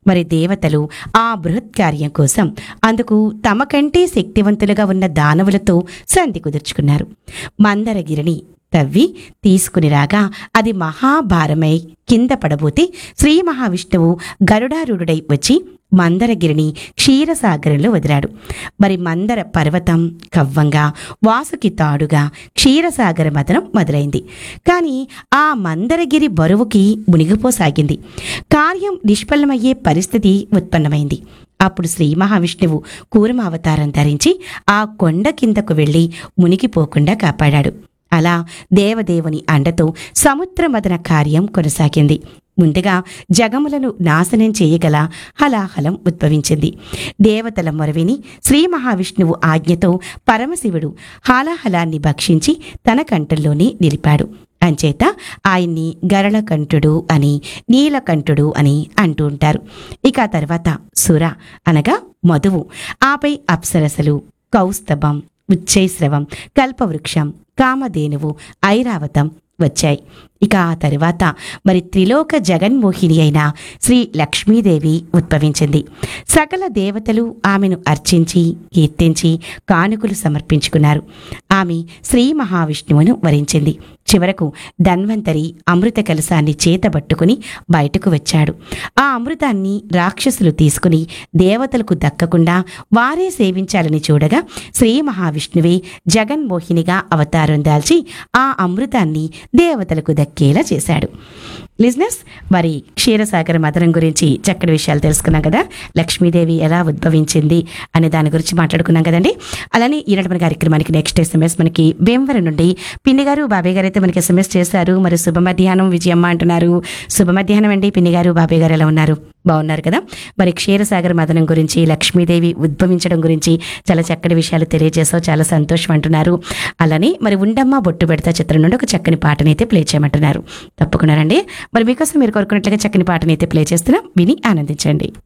మరి దేవతలు ఆ బృహత్ కార్యం కోసం అందుకు తమ కంటే శక్తివంతులుగా ఉన్న దానవులతో సంధి కుదుర్చుకున్నారు మందరగిరిని తవ్వి తీసుకుని రాగా అది మహాభారమై కింద పడబోతే శ్రీ మహావిష్ణువు గరుడారూఢుడై వచ్చి మందరగిరిని క్షీరసాగరంలో వదిలాడు మరి మందర పర్వతం కవ్వంగా వాసుకి తాడుగా క్షీరసాగర మదనం మొదలైంది కానీ ఆ మందరగిరి బరువుకి మునిగిపోసాగింది కార్యం నిష్ఫలమయ్యే పరిస్థితి ఉత్పన్నమైంది అప్పుడు శ్రీ మహావిష్ణువు కూర్మ అవతారం ధరించి ఆ కొండ కిందకు వెళ్ళి మునిగిపోకుండా కాపాడాడు అలా దేవదేవుని అండతో సముద్రమదన కార్యం కొనసాగింది ముందుగా జగములను నాశనం చేయగల హలాహలం ఉద్భవించింది దేవతల మొరవిని శ్రీ మహావిష్ణువు ఆజ్ఞతో పరమశివుడు హాలాహలాన్ని భక్షించి తన కంఠంలోనే నిలిపాడు అంచేత ఆయన్ని గరళకంఠుడు అని నీలకంఠుడు అని అంటూ ఉంటారు ఇక ఆ తర్వాత సుర అనగా మధువు ఆపై అప్సరసలు కౌస్తభం ఉచ్చైశ్రవం కల్పవృక్షం కామధేనువు ఐరావతం వచ్చాయి ఇక ఆ తరువాత మరి త్రిలోక జగన్మోహిని అయిన శ్రీ లక్ష్మీదేవి ఉద్భవించింది సకల దేవతలు ఆమెను అర్చించి కీర్తించి కానుకలు సమర్పించుకున్నారు ఆమె శ్రీ మహావిష్ణువును వరించింది చివరకు ధన్వంతరి అమృత కలశాన్ని చేతబట్టుకుని బయటకు వచ్చాడు ఆ అమృతాన్ని రాక్షసులు తీసుకుని దేవతలకు దక్కకుండా వారే సేవించాలని చూడగా శ్రీ మహావిష్ణువే జగన్మోహినిగా అవతారం దాల్చి ఆ అమృతాన్ని దేవతలకు దక్కేలా చేశాడు లిజినెస్ మరి క్షీరసాగర మదనం గురించి చక్కటి విషయాలు తెలుసుకున్నాం కదా లక్ష్మీదేవి ఎలా ఉద్భవించింది అనే దాని గురించి మాట్లాడుకున్నాం కదండి అలానే ఈనాటి మన కార్యక్రమానికి నెక్స్ట్ ఎస్ఎంఎస్ మనకి భీమవరం నుండి పిన్ని గారు బాబాయ్ గారు అయితే మనకి ఎస్ఎంఎస్ చేశారు మరి శుభ మధ్యాహ్నం విజయమ్మ అంటున్నారు శుభ మధ్యాహ్నం అండి పిన్ని గారు బాబాయ్ గారు ఎలా ఉన్నారు బాగున్నారు కదా మరి క్షీరసాగర మదనం గురించి లక్ష్మీదేవి ఉద్భవించడం గురించి చాలా చక్కటి విషయాలు తెలియజేసావు చాలా సంతోషం అంటున్నారు అలానే మరి ఉండమ్మ బొట్టు పెడతా చిత్రం నుండి ఒక చక్కని పాటనైతే ప్లే చేయమంటున్నారు తప్పకుండా రండి మరి మీకోసం మీరు కోరుకున్నట్లుగా చక్కని పాటనైతే ప్లే చేస్తున్నాం విని ఆనందించండి